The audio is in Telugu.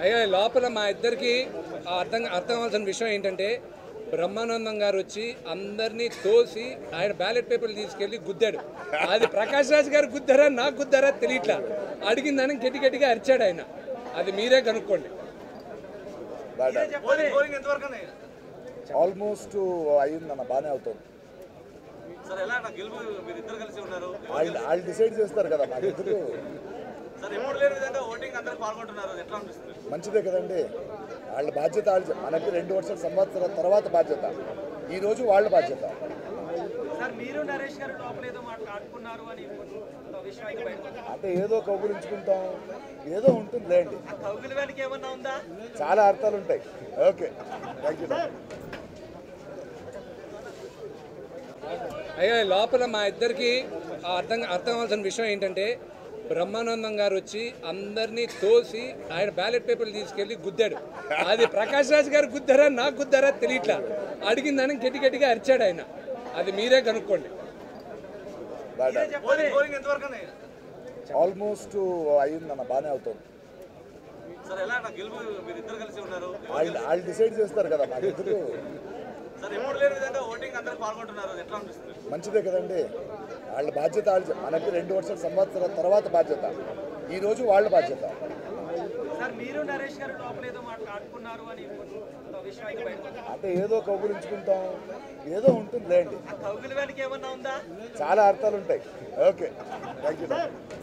అయ్యా లోపల మా ఇద్దరికి అర్థం అర్థం అవ్వాల్సిన విషయం ఏంటంటే బ్రహ్మానందం గారు వచ్చి అందరినీ తోసి ఆయన బ్యాలెట్ పేపర్లు తీసుకెళ్లి గుద్దాడు అది ప్రకాష్ రాజ్ గారు గుద్దారా నాకు గుద్దారా తెలియట్లా అడిగిందని గట్టి గట్టిగా అరిచాడు ఆయన అది మీరే కనుక్కోండి ఆల్మోస్ట్ అయ్యిందన్న బాగానే అవుతుంది సార్ ఎలా అన్న గెలుపు మీరు ఇద్దరు కలిసి ఉన్నారు వాళ్ళు వాళ్ళు డిసైడ్ చేస్తారు కదా మాకు ఎందుకు సార్ ఎప్పుడు లేని విధంగా ఓటింగ్ అందరూ పాల్గొంటున్నారు ఎట్లా అనిపిస్తుంది మంచిదే కదండి వాళ్ళ బాధ్యత వాళ్ళు చే- మనకి రెండు వర్షాల సంవత్సరాల తర్వాత బాధ్యత ఈ రోజు వాళ్ళ బాధ్యత సార్ మీరు నరేష్ గారు లోపల ఏదో మాట్లాడుకున్నారు అని కొంత విషయం అయితే బయటకు వచ్చింది. అంటే ఏదో కౌగులించుకుంటాం ఏదో ఉంటుంది లేండి ఆ కౌగిలి వెనక ఏమన్నా ఉందా చాలా అర్థాలు ఉంటాయి ఓకే థ్యాంక్ యూ అయ్యా లోపల మా ఇద్దరికి అర్థం అర్థం అవ్వాల్సిన విషయం ఏంటంటే బ్రహ్మానందం గారు వచ్చి అందరినీ తోసి ఆయన బ్యాలెట్ పేపర్లు తీసుకెళ్లి గుద్దాడు అది ప్రకాష్ రాజ్ గారు గుద్దారా నాకు గుద్దారా తెలియట్లా అడిగిందని గట్టి గట్టిగా అరిచాడు ఆయన అది మీరే కనుక్కోండి పోలింగ్ పోలింగ్ ఎంతవరకు అన్న? ఆల్మోస్ట్ అయ్యిందన్న బాగానే అవుతుంది సార్ ఎలా అన్న గెలుపు మీరు ఇద్దరు కలిసి ఉన్నారు వాళ్ళు వాళ్ళు డిసైడ్ చేస్తారు కదా మాకు ఎందుకు సార్ ఎప్పుడు లేని విధంగా ఓటింగ్ అందరూ పాల్గొంటున్నారు ఎట్లా అనిపిస్తుంది మంచిదే కదండి వాళ్ళ బాధ్యత వాళ్ళు చే- మనకి రెండు వర్షాల సంవత్సరాల తర్వాత బాధ్యత ఈ రోజు వాళ్ళ బాధ్యత సార్ మీరు నరేష్ గారు లోపల ఏదో మాట్లాడుకున్నారు అని కొంత విషయం అయితే బయటకు వచ్చింది. అంటే ఏదో కౌగులించుకుంటాం ఏదో ఉంటుంది లేండి ఆ కౌగిలి వెనక ఏమన్నా ఉందా చాలా అర్థాలు ఉంటాయి ఓకే థ్యాంక్ యూ